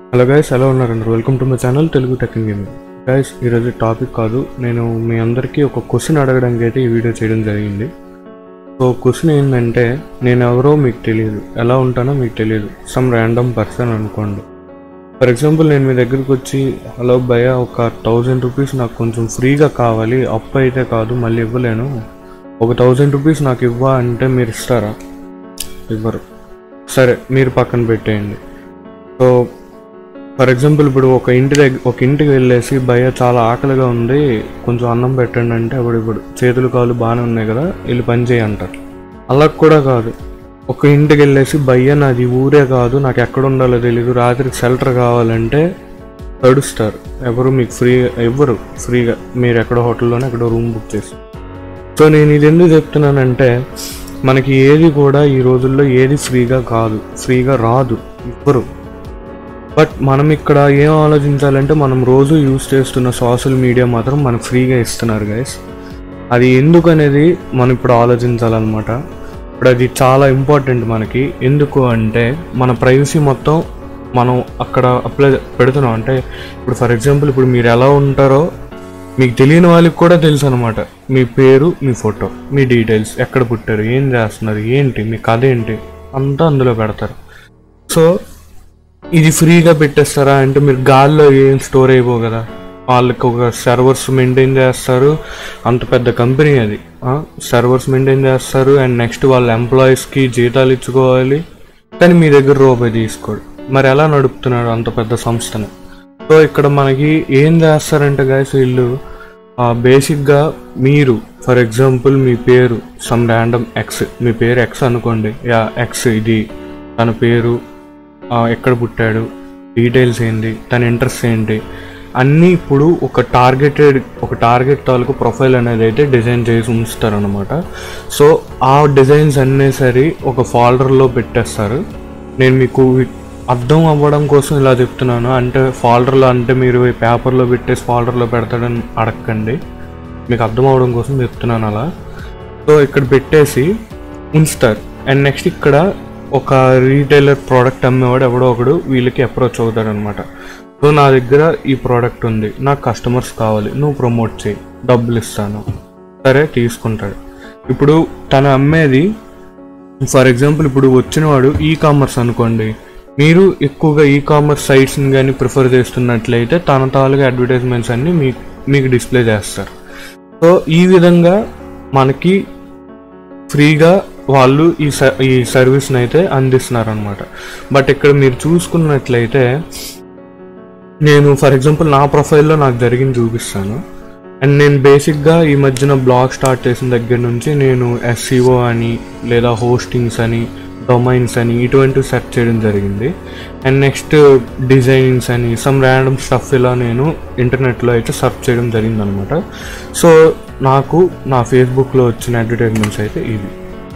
hello guys ఎలా ఉన్నారండి welcome to my channel Telugu tech gaming guys ఈరోజు టాపిక్ కాదు నేను మీ అందరికీ ఒక క్వశ్చన్ అడగడానికి అయితే ఈ వీడియో చేయడం జరిగింది సో క్వశ్చన్ ఏంటంటే నేను ఎవరో మీకు తెలియదు ఎలా ఉంటానో మీకు తెలియదు సమ్ ర్యాండమ్ పర్సన్ అనుకోండి ఫర్ ఎగ్జాంపుల్ నేను మీ దగ్గరికి వచ్చి హలో భయ్య ఒక థౌజండ్ రూపీస్ నాకు కొంచెం ఫ్రీగా కావాలి అప్పు అయితే కాదు మళ్ళీ ఇవ్వలేను ఒక థౌజండ్ రూపీస్ నాకు ఇవ్వ అంటే మీరు ఇస్తారా ఇవ్వరు సరే మీరు పక్కన పెట్టేయండి సో ఫర్ ఎగ్జాంపుల్ ఇప్పుడు ఒక ఇంటి దగ్గర ఒక ఇంటికి వెళ్ళేసి భయ్య చాలా ఆకలిగా ఉంది కొంచెం అన్నం పెట్టండి అంటే అప్పుడు ఇప్పుడు చేతులు కాళ్ళు బాగానే ఉన్నాయి కదా వెళ్ళి పని చేయి అంటారు అలా కూడా కాదు ఒక ఇంటికి వెళ్ళేసి భయ్య నాది ఊరే కాదు నాకు ఎక్కడ ఉండాలో తెలియదు రాత్రికి షెల్టర్ కావాలంటే తడుస్తారు ఎవరు మీకు ఫ్రీగా ఇవ్వరు ఫ్రీగా మీరు ఎక్కడో హోటల్లోనే ఎక్కడో రూమ్ బుక్ చేసి సో నేను ఇది ఎందుకు చెప్తున్నానంటే మనకి ఏది కూడా ఈ రోజుల్లో ఏది ఫ్రీగా కాదు ఫ్రీగా రాదు ఇవ్వరు బట్ మనం ఇక్కడ ఏం ఆలోచించాలంటే మనం రోజు యూజ్ చేస్తున్న సోషల్ మీడియా మాత్రం మనకు ఫ్రీగా ఇస్తున్నారు గైస్ అది ఎందుకు అనేది మనం ఇప్పుడు ఆలోచించాలన్నమాట ఇప్పుడు అది చాలా ఇంపార్టెంట్ మనకి ఎందుకు అంటే మన ప్రైవసీ మొత్తం మనం అక్కడ అప్లై పెడుతున్నాం అంటే ఇప్పుడు ఫర్ ఎగ్జాంపుల్ ఇప్పుడు మీరు ఎలా ఉంటారో మీకు తెలియని వాళ్ళకి కూడా తెలుసు అనమాట మీ పేరు మీ ఫోటో మీ డీటెయిల్స్ ఎక్కడ పుట్టారు ఏం చేస్తున్నారు ఏంటి మీ కథ ఏంటి అంతా అందులో పెడతారు సో ఇది ఫ్రీగా పెట్టేస్తారా అంటే మీరు గాల్లో ఏం స్టోర్ అయిపో కదా వాళ్ళకి ఒక సర్వర్స్ మెయింటైన్ చేస్తారు అంత పెద్ద కంపెనీ అది సర్వర్స్ మెయింటైన్ చేస్తారు అండ్ నెక్స్ట్ వాళ్ళ ఎంప్లాయీస్కి జీతాలు ఇచ్చుకోవాలి కానీ మీ దగ్గర రూపాయి తీసుకోడు మరి ఎలా నడుపుతున్నాడు అంత పెద్ద సంస్థని సో ఇక్కడ మనకి ఏం చేస్తారంటే గాయస్ వీళ్ళు బేసిక్గా మీరు ఫర్ ఎగ్జాంపుల్ మీ పేరు సమ్ ర్యాండమ్ ఎక్స్ మీ పేరు ఎక్స్ అనుకోండి యా ఎక్స్ ఇది తన పేరు ఆ, ఎక్కడ పుట్టాడు డీటెయిల్స్ ఏంటి తన ఇంట్రెస్ట్ ఏంటి అన్నీ ఇప్పుడు ఒక టార్గెటెడ్ ఒక టార్గెట్ తాలూకు ప్రొఫైల్ అనేది అయితే డిజైన్ చేసి ఉంచుతారనమాట సో ఆ డిజైన్స్ అన్నీ సరి ఒక ఫోల్డర్లో పెట్టేస్తారు నేను మీకు అర్థం అవ్వడం కోసం ఇలా చెప్తున్నాను అంటే ఫోల్డర్లో అంటే మీరు ఈ పేపర్లో పెట్టేసి ఫోల్డర్లో పెడతాడని అడగండి మీకు అర్థం అవ్వడం కోసం చెప్తున్నాను అలా సో ఇక్కడ పెట్టేసి ఉంచుతారు అండ్ నెక్స్ట్ ఇక్కడ ఒక రీటైలర్ ప్రోడక్ట్ అమ్మేవాడు ఎవడో ఒకడు వీళ్ళకి అప్రోచ్ అవుతాడు అనమాట సో నా దగ్గర ఈ ప్రోడక్ట్ ఉంది నాకు కస్టమర్స్ కావాలి నువ్వు ప్రమోట్ చేయి డబ్బులు ఇస్తాను సరే తీసుకుంటాడు ఇప్పుడు తను అమ్మేది ఫర్ ఎగ్జాంపుల్ ఇప్పుడు వచ్చినవాడు ఈ కామర్స్ అనుకోండి మీరు ఎక్కువగా ఈ కామర్స్ సైట్స్ని కానీ ప్రిఫర్ చేస్తున్నట్లయితే తన తాలూగా అడ్వర్టైజ్మెంట్స్ అన్ని మీకు మీకు డిస్ప్లే చేస్తారు సో ఈ విధంగా మనకి ఫ్రీగా వాళ్ళు ఈ స ఈ సర్వీస్ని అయితే అందిస్తున్నారు అనమాట బట్ ఇక్కడ మీరు చూసుకున్నట్లయితే నేను ఫర్ ఎగ్జాంపుల్ నా ప్రొఫైల్లో నాకు జరిగింది చూపిస్తాను అండ్ నేను బేసిక్గా ఈ మధ్యన బ్లాగ్ స్టార్ట్ చేసిన దగ్గర నుంచి నేను ఎస్సీఓ అని లేదా హోస్టింగ్స్ అని డొమైన్స్ అని ఇటువంటివి సెర్చ్ చేయడం జరిగింది అండ్ నెక్స్ట్ డిజైనింగ్స్ అని సమ్ ర్యాండమ్ స్టఫ్ ఇలా నేను ఇంటర్నెట్లో అయితే సెర్చ్ చేయడం జరిగింది అనమాట సో నాకు నా ఫేస్బుక్లో వచ్చిన అడ్వర్టైజ్మెంట్స్ అయితే ఇవి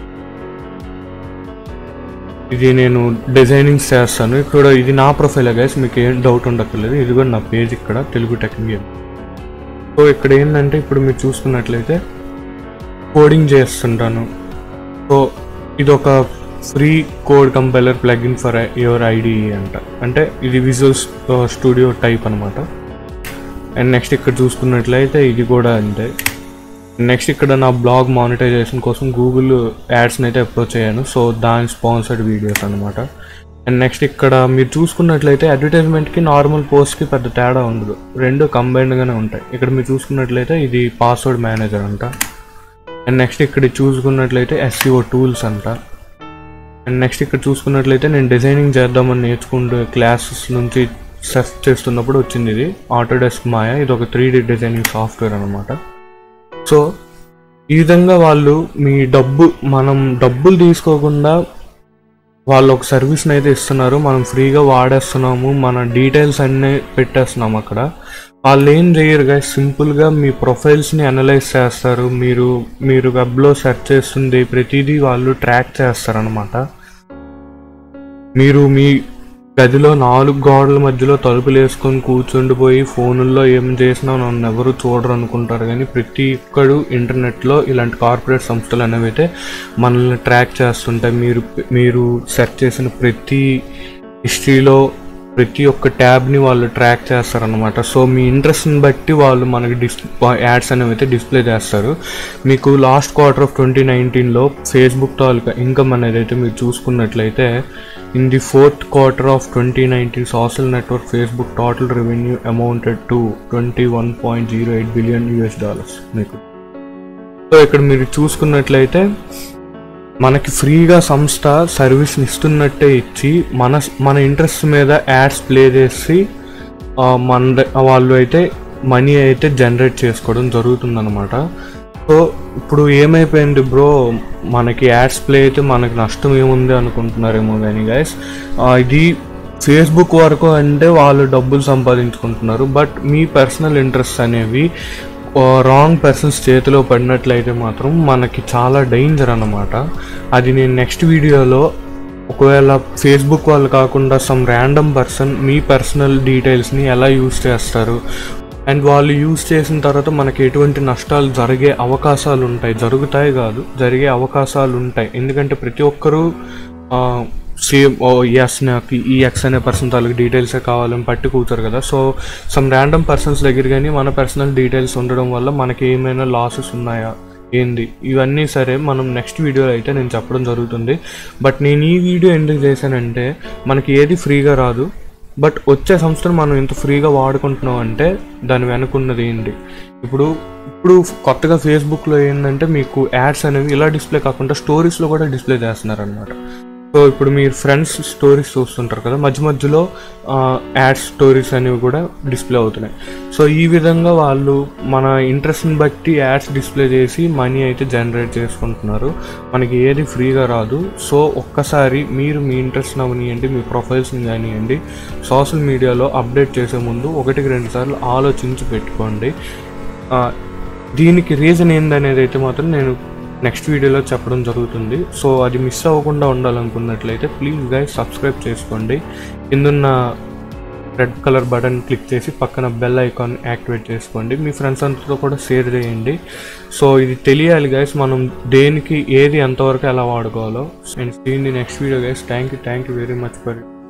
ఇది నేను డిజైనింగ్స్ చేస్తాను ఇక్కడ ఇది నా ప్రొఫైల్ గైస్ మీకు ఏం డౌట్ ఉండక్కర్లేదు ఇది కూడా నా పేజ్ ఇక్కడ తెలుగు టెక్ గేమ్ సో ఇక్కడ ఏంటంటే ఇప్పుడు మీరు చూసుకున్నట్లయితే కోడింగ్ చేస్తుంటాను సో ఇది ఒక free code compiler plugin for your IDE అంట అంటే ఇది విజువల్ స్టూడియో టైప్ అనమాట అండ్ నెక్స్ట్ ఇక్కడ చూసుకున్నట్లయితే ఇది కూడా అంతే నెక్స్ట్ ఇక్కడ నా బ్లాగ్ మానిటైజేషన్ కోసం గూగుల్ యాడ్స్ని అయితే అప్రోచ్ అయ్యాను సో దాని స్పాన్సర్డ్ వీడియోస్ అనమాట అండ్ నెక్స్ట్ ఇక్కడ మీరు చూసుకున్నట్లయితే అడ్వర్టైజ్మెంట్కి నార్మల్ పోస్ట్కి పెద్ద తేడా ఉండదు రెండు కంబైన్డ్గానే ఉంటాయి ఇక్కడ మీరు చూసుకున్నట్లయితే ఇది పాస్వర్డ్ మేనేజర్ అంట అండ్ నెక్స్ట్ ఇక్కడ చూసుకున్నట్లయితే ఎస్సీఓ టూల్స్ అంట అండ్ నెక్స్ట్ ఇక్కడ చూసుకున్నట్లయితే నేను డిజైనింగ్ చేద్దామని నేర్చుకుంటూ క్లాసెస్ నుంచి సెర్చ్ చేస్తున్నప్పుడు వచ్చింది ఇది ఆటోడెస్క్ మాయా ఇది ఒక త్రీ డి డిజైనింగ్ సాఫ్ట్వేర్ అనమాట సో ఈ విధంగా వాళ్ళు మీ డబ్బు మనం డబ్బులు తీసుకోకుండా వాళ్ళు ఒక సర్వీస్ని అయితే ఇస్తున్నారు మనం ఫ్రీగా వాడేస్తున్నాము మన డీటెయిల్స్ అన్నీ పెట్టేస్తున్నాం అక్కడ వాళ్ళు ఏం చేయరు గా సింపుల్గా మీ ప్రొఫైల్స్ని అనలైజ్ చేస్తారు మీరు మీరు వెబ్లో సెర్చ్ చేస్తుంది ప్రతిదీ వాళ్ళు ట్రాక్ చేస్తారనమాట మీరు మీ గదిలో నాలుగు గోడల మధ్యలో తలుపులు వేసుకొని కూర్చుండిపోయి ఫోనుల్లో ఏం చేసినా నన్ను ఎవరు చూడరు అనుకుంటారు కానీ ప్రతి ఒక్కడు ఇంటర్నెట్లో ఇలాంటి కార్పొరేట్ సంస్థలు అనేవి అయితే మనల్ని ట్రాక్ చేస్తుంటాయి మీరు మీరు సెర్చ్ చేసిన ప్రతి హిస్టరీలో ప్రతి ఒక్క ట్యాబ్ని వాళ్ళు ట్రాక్ చేస్తారనమాట సో మీ ఇంట్రెస్ట్ని బట్టి వాళ్ళు మనకి డిస్ యాడ్స్ అనేవి అయితే డిస్ప్లే చేస్తారు మీకు లాస్ట్ క్వార్టర్ ఆఫ్ ట్వంటీ నైన్టీన్లో ఫేస్బుక్ తాలూకా ఇన్కమ్ అనేది అయితే మీరు చూసుకున్నట్లయితే in the fourth quarter of twenty nineteen social network Facebook total revenue amounted to twenty one point zero eight billion US dollars మీకు సో ఇక్కడ మీరు చూసుకున్నట్లయితే మనకి ఫ్రీగా సంస్థ సర్వీస్ని ఇస్తున్నట్టే ఇచ్చి మన మన ఇంట్రెస్ట్ మీద యాడ్స్ ప్లే చేసి ఆ, మన ద- వాళ్ళు అయితే మనీ అయితే జనరేట్ చేసుకోవడం జరుగుతుందన్నమాట సో ఇప్పుడు ఏమైపోయింది బ్రో మనకి యాడ్స్ ప్లే అయితే మనకి నష్టం ఏముంది అనుకుంటున్నారేమో కానీ గైస్ ఇది ఫేస్బుక్ వరకు అంటే వాళ్ళు డబ్బులు సంపాదించుకుంటున్నారు బట్ మీ పర్సనల్ ఇంట్రెస్ట్ అనేవి రాంగ్ పర్సన్స్ చేతిలో పడినట్లయితే మాత్రం మనకి చాలా డేంజర్ అన్నమాట అది నేను నెక్స్ట్ వీడియోలో ఒకవేళ ఫేస్బుక్ వాళ్ళు కాకుండా సమ్ ర్యాండమ్ పర్సన్ మీ పర్సనల్ డీటెయిల్స్ని ఎలా యూజ్ చేస్తారు అండ్ వాళ్ళు యూజ్ చేసిన తర్వాత మనకి ఎటువంటి నష్టాలు జరిగే అవకాశాలు ఉంటాయి జరుగుతాయి కాదు జరిగే అవకాశాలు ఉంటాయి ఎందుకంటే ప్రతి ఒక్కరూ సేమ్ ఓ ఎస్ నాకు ఈ ఎక్స్ అనే పర్సన్ తాలూకు డీటెయిల్సే కావాలని పట్టి కూర్చోరు కదా సో సమ్ ర్యాండమ్ పర్సన్స్ దగ్గర కానీ మన పర్సనల్ డీటెయిల్స్ ఉండడం వల్ల మనకి ఏమైనా లాసెస్ ఉన్నాయా ఏంది ఇవన్నీ సరే మనం నెక్స్ట్ వీడియోలో అయితే నేను చెప్పడం జరుగుతుంది బట్ నేను ఈ వీడియో ఎందుకు చేశానంటే మనకి ఏది ఫ్రీగా రాదు బట్ వచ్చే సంవత్సరం మనం ఇంత ఫ్రీగా వాడుకుంటున్నాం అంటే దాని వెనుకున్నది ఏంటి ఇప్పుడు ఇప్పుడు కొత్తగా ఫేస్బుక్లో ఏంటంటే మీకు యాడ్స్ అనేవి ఇలా డిస్ప్లే కాకుండా స్టోరీస్లో కూడా డిస్ప్లే చేస్తున్నారు అనమాట సో ఇప్పుడు మీరు ఫ్రెండ్స్ స్టోరీస్ చూస్తుంటారు కదా మధ్య మధ్యలో యాడ్స్ స్టోరీస్ అనేవి కూడా డిస్ప్లే అవుతున్నాయి సో ఈ విధంగా వాళ్ళు మన ఇంట్రెస్ట్ని బట్టి యాడ్స్ డిస్ప్లే చేసి మనీ అయితే జనరేట్ చేసుకుంటున్నారు మనకి ఏది ఫ్రీగా రాదు సో ఒక్కసారి మీరు మీ ఇంట్రెస్ట్ అవనియండి మీ ప్రొఫైల్స్ని కానివ్వండి సోషల్ మీడియాలో అప్డేట్ చేసే ముందు ఒకటికి రెండు సార్లు ఆలోచించి పెట్టుకోండి ఆ, దీనికి రీజన్ ఏందనేది అయితే మాత్రం నేను నెక్స్ట్ వీడియోలో చెప్పడం జరుగుతుంది సో అది మిస్ అవ్వకుండా ఉండాలనుకున్నట్లయితే ప్లీజ్ గైస్ సబ్స్క్రైబ్ చేసుకోండి కిందున్న రెడ్ కలర్ బటన్ క్లిక్ చేసి పక్కన బెల్ ఐకాన్ యాక్టివేట్ చేసుకోండి మీ ఫ్రెండ్స్ అంతతో కూడా షేర్ చేయండి సో ఇది తెలియాలి గైస్ మనం దేనికి ఏది ఎంతవరకు ఎలా వాడుకోవాలో and see in the next video guys thank you thank you very much for